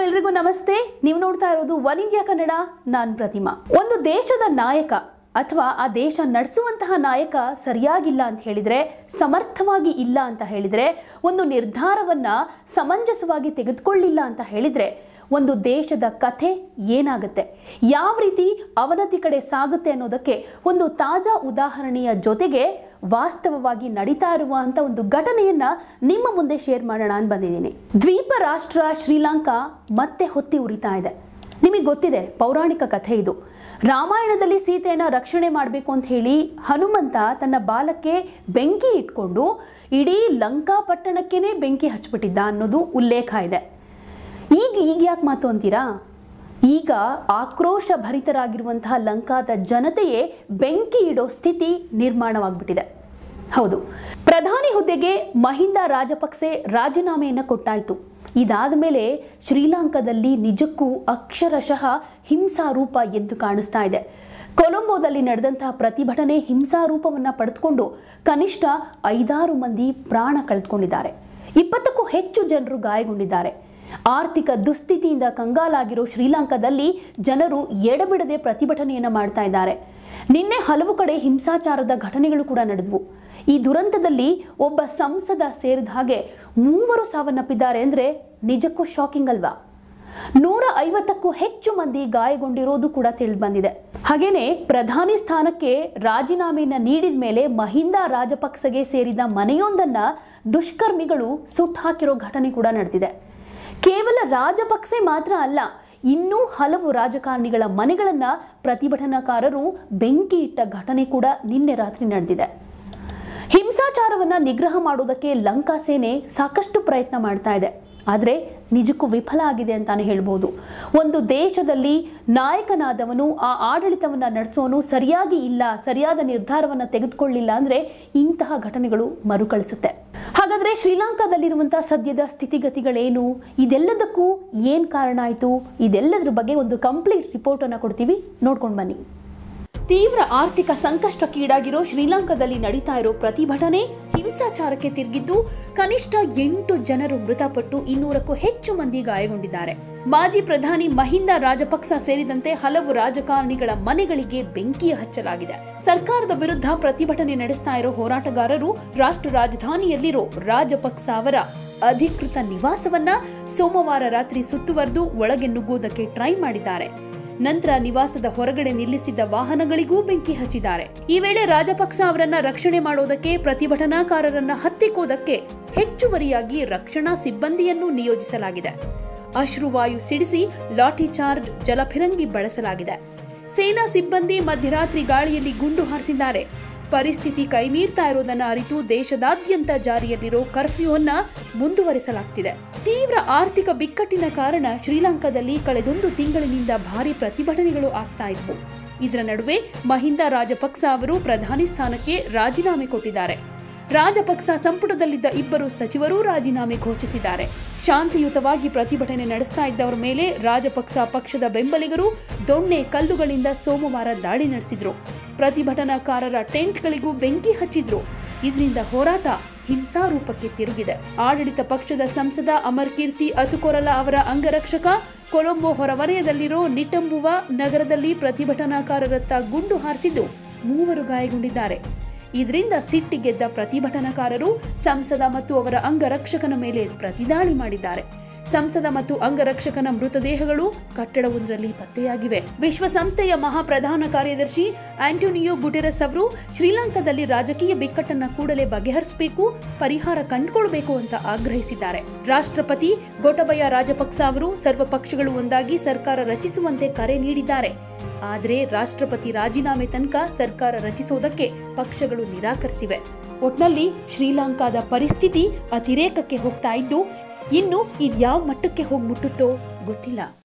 ಎಲ್ರಿಗೂ ನಮಸ್ತೆ ನೀವು ನೋಡ್ತಾ ಇರೋದು ಒನ್ ಇಂಡಿಯಾ ಕನ್ನಡ ನಾನ್ ಪ್ರತಿಮಾ ಒಂದು ದೇಶದ ನಾಯಕ ಅಥವಾ ಆ ದೇಶ ನಡೆಸುವಂತಹ ನಾಯಕ ಸರಿಯಾಗಿಲ್ಲ ಅಂತ ಹೇಳಿದ್ರೆ ಸಮರ್ಥವಾಗಿ ಇಲ್ಲ ಅಂತ ಹೇಳಿದ್ರೆ ಒಂದು ನಿರ್ಧಾರವನ್ನ ಸಮಂಜಸವಾಗಿ ತೆಗೆದುಕೊಳ್ಳಿಲ್ಲ ಅಂತ ಹೇಳಿದ್ರೆ ಒಂದು ದೇಶದ ಕಥೆ ಏನಾಗುತ್ತೆ ಯಾವ ರೀತಿ ಅವನತಿ ಕಡೆ ಸಾಗುತ್ತೆ ಅನ್ನೋದಕ್ಕೆ ಒಂದು ತಾಜಾ ಉದಾಹರಣೆಯ ಜೊತೆಗೆ ವಾಸ್ತವವಾಗಿ ನಡೀತಾ ಇರುವಂತ ಒಂದು ಘಟನೆಯನ್ನ ನಿಮ್ಮ ಮುಂದೆ ಶೇರ್ ಮಾಡೋಣ ಅಂತ ಬಂದಿದ್ದೀನಿ ದ್ವೀಪ ರಾಷ್ಟ್ರ ಶ್ರೀಲಂಕಾ ಮತ್ತೆ ಹೊತ್ತಿ ಉರಿತಾ ಇದೆ ನಿಮಗೆ ಗೊತ್ತಿದೆ ಪೌರಾಣಿಕ ಕಥೆ ಇದು ರಾಮಾಯಣದಲ್ಲಿ ಸೀತೆಯನ್ನ ರಕ್ಷಣೆ ಮಾಡಬೇಕು ಅಂತ ಹೇಳಿ ಹನುಮಂತ ತನ್ನ ಬಾಲಕ್ಕೆ ಬೆಂಕಿ ಇಟ್ಕೊಂಡು ಇಡೀ ಲಂಕಾ ಪಟ್ಟಣಕ್ಕೇನೆ ಬೆಂಕಿ ಹಚ್ಬಿಟ್ಟಿದ್ದ ಅನ್ನೋದು ಉಲ್ಲೇಖ ಇದೆ ಈಗ ಈಗ ಯಾಕೆ ಮಾತು ಅಂತೀರಾ ಈಗ ಆಕ್ರೋಶ ಭರಿತರಾಗಿರುವಂತಹ ಲಂಕಾದ ಜನತೆಯೇ ಬೆಂಕಿ ಇಡೋ ಸ್ಥಿತಿ ನಿರ್ಮಾಣವಾಗ್ಬಿಟ್ಟಿದೆ ಹೌದು ಪ್ರಧಾನಿ ಹುದ್ದೆಗೆ ಮಹಿಂದ ರಾಜಪಕ್ಸೆ ರಾಜೀನಾಮೆಯನ್ನು ಕೊಟ್ಟಾಯಿತು ಇದಾದ ಮೇಲೆ ಶ್ರೀಲಂಕಾದಲ್ಲಿ ನಿಜಕ್ಕೂ ಅಕ್ಷರಶಃ ಹಿಂಸಾರೂಪ ಎದ್ದು ಕಾಣಿಸ್ತಾ ಇದೆ ಕೊಲಂಬೋದಲ್ಲಿ ನಡೆದಂತಹ ಪ್ರತಿಭಟನೆ ಹಿಂಸಾರೂಪವನ್ನು ಪಡೆದುಕೊಂಡು ಕನಿಷ್ಠ ಐದಾರು ಮಂದಿ ಪ್ರಾಣ ಕಳೆದುಕೊಂಡಿದ್ದಾರೆ ಇಪ್ಪತ್ತಕ್ಕೂ ಹೆಚ್ಚು ಜನರು ಗಾಯಗೊಂಡಿದ್ದಾರೆ ಆರ್ಥಿಕ ದುಸ್ಥಿತಿಯಿಂದ ಕಂಗಾಲಾಗಿರೋ ಶ್ರೀಲಂಕಾದಲ್ಲಿ ಜನರು ಎಡಬಿಡದೆ ಪ್ರತಿಭಟನೆಯನ್ನು ಮಾಡ್ತಾ ಇದ್ದಾರೆ ನಿನ್ನೆ ಹಲವು ಕಡೆ ಹಿಂಸಾಚಾರದ ಘಟನೆಗಳು ಕೂಡ ನಡೆದವು ಈ ದುರಂತದಲ್ಲಿ ಒಬ್ಬ ಸಂಸದ ಸೇರಿದ ಹಾಗೆ ಮೂವರು ಸಾವನ್ನಪ್ಪಿದ್ದಾರೆ ಅಂದರೆ ನಿಜಕ್ಕೂ ಶಾಕಿಂಗ್ ಅಲ್ವಾ ನೂರ ಐವತ್ತಕ್ಕೂ ಹೆಚ್ಚು ಮಂದಿ ಗಾಯಗೊಂಡಿರೋದು ಕೂಡ ತಿಳಿದು ಬಂದಿದೆ ಹಾಗೇನೆ ಪ್ರಧಾನಿ ಸ್ಥಾನಕ್ಕೆ ರಾಜೀನಾಮೆಯನ್ನ ನೀಡಿದ ಮೇಲೆ ಮಹಿಂದ ರಾಜಪಕ್ಸಗೆ ಸೇರಿದ ಮನೆಯೊಂದನ್ನ ದುಷ್ಕರ್ಮಿಗಳು ಸುಟ್ಟು ಹಾಕಿರೋ ಘಟನೆ ಕೂಡ ನಡೆದಿದೆ ಕೇವಲ ರಾಜಪಕ್ಸೆ ಮಾತ್ರ ಅಲ್ಲ ಇನ್ನೂ ಹಲವು ರಾಜಕಾರಣಿಗಳ ಮನೆಗಳನ್ನ ಪ್ರತಿಭಟನಾಕಾರರು ಬೆಂಕಿ ಇಟ್ಟ ಘಟನೆ ಕೂಡ ನಿನ್ನೆ ರಾತ್ರಿ ನಡೆದಿದೆ ಹಿಂಸಾಚಾರವನ್ನ ನಿಗ್ರಹ ಮಾಡೋದಕ್ಕೆ ಲಂಕಾ ಸೇನೆ ಸಾಕಷ್ಟು ಪ್ರಯತ್ನ ಮಾಡ್ತಾ ಇದೆ ಆದರೆ ನಿಜಕ್ಕೂ ವಿಫಲ ಆಗಿದೆ ಅಂತಾನೆ ಹೇಳ್ಬೋದು ಒಂದು ದೇಶದಲ್ಲಿ ನಾಯಕನಾದವನು ಆ ಆಡಳಿತವನ್ನು ನಡೆಸೋನು ಸರಿಯಾಗಿ ಇಲ್ಲ ಸರಿಯಾದ ನಿರ್ಧಾರವನ್ನು ತೆಗೆದುಕೊಳ್ಳಿಲ್ಲ ಅಂದರೆ ಇಂತಹ ಘಟನೆಗಳು ಮರುಕಳಿಸುತ್ತೆ ಹಾಗಾದರೆ ಶ್ರೀಲಂಕಾದಲ್ಲಿರುವಂಥ ಸದ್ಯದ ಸ್ಥಿತಿಗತಿಗಳೇನು ಇದೆಲ್ಲದಕ್ಕೂ ಏನು ಕಾರಣ ಆಯಿತು ಇದೆಲ್ಲದ್ರ ಬಗ್ಗೆ ಒಂದು ಕಂಪ್ಲೀಟ್ ರಿಪೋರ್ಟನ್ನು ಕೊಡ್ತೀವಿ ನೋಡ್ಕೊಂಡು ಬನ್ನಿ ತೀವ್ರ ಆರ್ಥಿಕ ಸಂಕಷ್ಟಕ್ಕೀಡಾಗಿರೋ ಶ್ರೀಲಂಕಾದಲ್ಲಿ ನಡೀತಾ ಇರೋ ಪ್ರತಿಭಟನೆ ಹಿಂಸಾಚಾರಕ್ಕೆ ತಿರುಗಿದ್ದು ಕನಿಷ್ಠ ಎಂಟು ಜನರು ಮೃತಪಟ್ಟು ಇನ್ನೂರಕ್ಕೂ ಹೆಚ್ಚು ಮಂದಿ ಗಾಯಗೊಂಡಿದ್ದಾರೆ ಮಾಜಿ ಪ್ರಧಾನಿ ಮಹಿಂದ ರಾಜಪಕ್ಸ ಸೇರಿದಂತೆ ಹಲವು ರಾಜಕಾರಣಿಗಳ ಮನೆಗಳಿಗೆ ಬೆಂಕಿ ಹಚ್ಚಲಾಗಿದೆ ಸರ್ಕಾರದ ವಿರುದ್ಧ ಪ್ರತಿಭಟನೆ ನಡೆಸ್ತಾ ಇರೋ ಹೋರಾಟಗಾರರು ರಾಷ್ಟ್ರ ರಾಜಧಾನಿಯಲ್ಲಿರೋ ರಾಜಪಕ್ಸ ಅವರ ಅಧಿಕೃತ ನಿವಾಸವನ್ನ ಸೋಮವಾರ ರಾತ್ರಿ ಸುತ್ತುವರೆದು ಒಳಗೆ ನುಗ್ಗುವುದಕ್ಕೆ ಟ್ರೈ ಮಾಡಿದ್ದಾರೆ ನಂತರ ನಿವಾಸದ ಹೊರಗಡೆ ನಿಲ್ಲಿಸಿದ್ದ ವಾಹನಗಳಿಗೂ ಬೆಂಕಿ ಹಚ್ಚಿದ್ದಾರೆ ಈ ವೇಳೆ ರಾಜಪಕ್ಸ ಅವರನ್ನ ರಕ್ಷಣೆ ಮಾಡೋದಕ್ಕೆ ಪ್ರತಿಭಟನಾಕಾರರನ್ನ ಹತ್ತಿಕ್ಕೋದಕ್ಕೆ ಹೆಚ್ಚುವರಿಯಾಗಿ ರಕ್ಷಣಾ ಸಿಬ್ಬಂದಿಯನ್ನು ನಿಯೋಜಿಸಲಾಗಿದೆ ಅಶ್ರುವಾಯು ಸಿಡಿಸಿ ಲಾಠಿ ಚಾರ್ಜ್ ಜಲಫಿರಂಗಿ ಬಳಸಲಾಗಿದೆ ಸೇನಾ ಸಿಬ್ಬಂದಿ ಮಧ್ಯರಾತ್ರಿ ಗಾಳಿಯಲ್ಲಿ ಗುಂಡು ಹಾರಿಸಿದ್ದಾರೆ ಪರಿಸ್ಥಿತಿ ಕೈಮೀರ್ತಾ ಇರೋದನ್ನ ಅರಿತು ದೇಶದಾದ್ಯಂತ ಜಾರಿಯಲ್ಲಿರೋ ಕರ್ಫ್ಯೂವನ್ನ ಮುಂದುವರಿಸಲಾಗ್ತಿದೆ ತೀವ್ರ ಆರ್ಥಿಕ ಬಿಕ್ಕಟ್ಟಿನ ಕಾರಣ ಶ್ರೀಲಂಕಾದಲ್ಲಿ ಕಳೆದೊಂದು ತಿಂಗಳಿನಿಂದ ಭಾರಿ ಪ್ರತಿಭಟನೆಗಳು ಆಗ್ತಾ ಇದ್ವು ಇದರ ನಡುವೆ ಮಹಿಂದ ರಾಜಪಕ್ಸ ಅವರು ಪ್ರಧಾನಿ ಸ್ಥಾನಕ್ಕೆ ರಾಜೀನಾಮೆ ಕೊಟ್ಟಿದ್ದಾರೆ ರಾಜಪಕ್ಸ ಸಂಪುಟದಲ್ಲಿದ್ದ ಇಬ್ಬರು ಸಚಿವರೂ ರಾಜೀನಾಮೆ ಘೋಷಿಸಿದ್ದಾರೆ ಶಾಂತಿಯುತವಾಗಿ ಪ್ರತಿಭಟನೆ ನಡೆಸ್ತಾ ಇದ್ದವರ ಮೇಲೆ ರಾಜಪಕ್ಸ ಪಕ್ಷದ ಬೆಂಬಲಿಗರು ದೊಣ್ಣೆ ಕಲ್ಲುಗಳಿಂದ ಸೋಮವಾರ ದಾಳಿ ನಡೆಸಿದ್ರು ಪ್ರತಿಭಟನಾಕಾರರ ಟೆಂಟ್ಗಳಿಗೂ ಬೆಂಕಿ ಹಚ್ಚಿದ್ರು ಇದರಿಂದ ಹೋರಾಟ ಹಿಂಸಾರೂಪಕ್ಕೆ ತಿರುಗಿದೆ ಆಡಳಿತ ಪಕ್ಷದ ಸಂಸದ ಅಮರ್ ಕೀರ್ತಿ ಅತುಕೊರಲ ಅವರ ಅಂಗರಕ್ಷಕ ಕೊಲಂಬೋ ಹೊರವಲಯದಲ್ಲಿರೋ ನಿಟಂಬುವ ನಗರದಲ್ಲಿ ಪ್ರತಿಭಟನಾಕಾರರತ್ತ ಗುಂಡು ಹಾರಿಸಿದ್ದು ಮೂವರು ಗಾಯಗೊಂಡಿದ್ದಾರೆ ಇದರಿಂದ ಸಿಟ್ಟಿಗೆದ್ದ ಪ್ರತಿಭಟನಾಕಾರರು ಸಂಸದ ಮತ್ತು ಅವರ ಅಂಗರಕ್ಷಕನ ಮೇಲೆ ಪ್ರತಿದಾಳಿ ಮಾಡಿದ್ದಾರೆ ಸಂಸದ ಮತ್ತು ಅಂಗರಕ್ಷಕನ ಮೃತದೇಹಗಳು ಕಟ್ಟಡವೊಂದರಲ್ಲಿ ಪತ್ತೆಯಾಗಿವೆ ವಿಶ್ವಸಂಸ್ಥೆಯ ಮಹಾಪ್ರಧಾನ ಕಾರ್ಯದರ್ಶಿ ಆಂಟೋನಿಯೋ ಗುಟೆರಸ್ ಅವರು ಶ್ರೀಲಂಕಾದಲ್ಲಿ ರಾಜಕೀಯ ಬಿಕ್ಕಟ್ಟನ್ನ ಕೂಡಲೇ ಬಗೆಹರಿಸಬೇಕು ಪರಿಹಾರ ಕಂಡುಕೊಳ್ಬೇಕು ಅಂತ ಆಗ್ರಹಿಸಿದ್ದಾರೆ ರಾಷ್ಟ್ರಪತಿ ಗೋಟಬಯ ರಾಜಪಕ್ಸ ಅವರು ಸರ್ವ ಪಕ್ಷಗಳು ಒಂದಾಗಿ ಸರ್ಕಾರ ರಚಿಸುವಂತೆ ಕರೆ ನೀಡಿದ್ದಾರೆ ಆದರೆ ರಾಷ್ಟ್ರಪತಿ ರಾಜೀನಾಮೆ ತನಕ ಸರ್ಕಾರ ರಚಿಸೋದಕ್ಕೆ ಪಕ್ಷಗಳು ನಿರಾಕರಿಸಿವೆ ಒಟ್ನಲ್ಲಿ ಶ್ರೀಲಂಕಾದ ಪರಿಸ್ಥಿತಿ ಅತಿರೇಕಕ್ಕೆ ಹೋಗ್ತಾ ಇದ್ದು ಇನ್ನು ಇದ್ಯಾವ ಮಟ್ಟಕ್ಕೆ ಹೋಗಿ ಮುಟ್ಟುತ್ತೋ ಗೊತ್ತಿಲ್ಲ